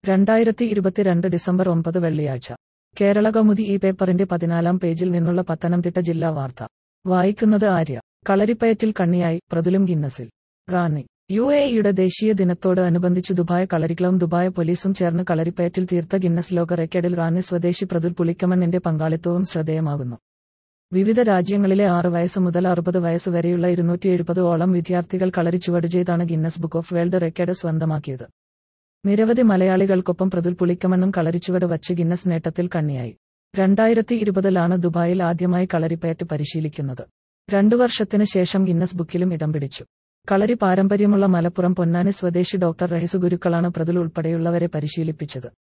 രണ്ടായിരത്തി ഇരുപത്തിരണ്ട് ഡിസംബർ ഒമ്പത് വെള്ളിയാഴ്ച കേരള കൗമുദി ഈ പേപ്പറിന്റെ പതിനാലാം പേജിൽ നിന്നുള്ള പത്തനംതിട്ട ജില്ലാ വാർത്ത വായിക്കുന്നത് ആര്യ കളരിപ്പയറ്റിൽ കണ്ണിയായി പ്രതുലും ഗിന്നസിൽ റാന്നി യു എ ഇയുടെ ദേശീയ ദിനത്തോട് അനുബന്ധിച്ച് ദുബായ് കളരിക്കളവും ദുബായ് പോലീസും ചേർന്ന് കളരിപ്പയറ്റിൽ തീർത്ത ഗിന്നസ് ലോക റെക്കോർഡിൽ റാന്നി സ്വദേശി പ്രതുൽ പുളിക്കമണ്ണിന്റെ പങ്കാളിത്തവും ശ്രദ്ധേയമാകുന്നു വിവിധ രാജ്യങ്ങളിലെ ആറ് വയസ്സ് മുതൽ അറുപത് വയസ്സ് വരെയുള്ള ഇരുന്നൂറ്റി എഴുപത് ഓളം വിദ്യാർത്ഥികൾ കളരി ചുവട് ചെയ്താണ് Guinness book of world record സ്വന്തമാക്കിയത് നിരവധി മലയാളികൾക്കൊപ്പം പ്രതുൽ പുളിക്കമണ്ണും കളരിച്ചുവട് വച്ച് ഗിന്നസ് നേട്ടത്തിൽ കണ്ണിയായി രണ്ടായിരത്തി ഇരുപതിലാണ് ദുബായിൽ ആദ്യമായി കളരിപ്പയറ്റ് പരിശീലിക്കുന്നത് രണ്ടു വർഷത്തിന് ശേഷം ഗിന്നസ് ബുക്കിലും ഇടം പിടിച്ചു കളരി പാരമ്പര്യമുള്ള മലപ്പുറം പൊന്നാനി സ്വദേശി ഡോക്ടർ റഹിസ് ഗുരുക്കളാണ് പ്രതുൽ ഉൾപ്പെടെയുള്ളവരെ പരിശീലിപ്പിച്ചത്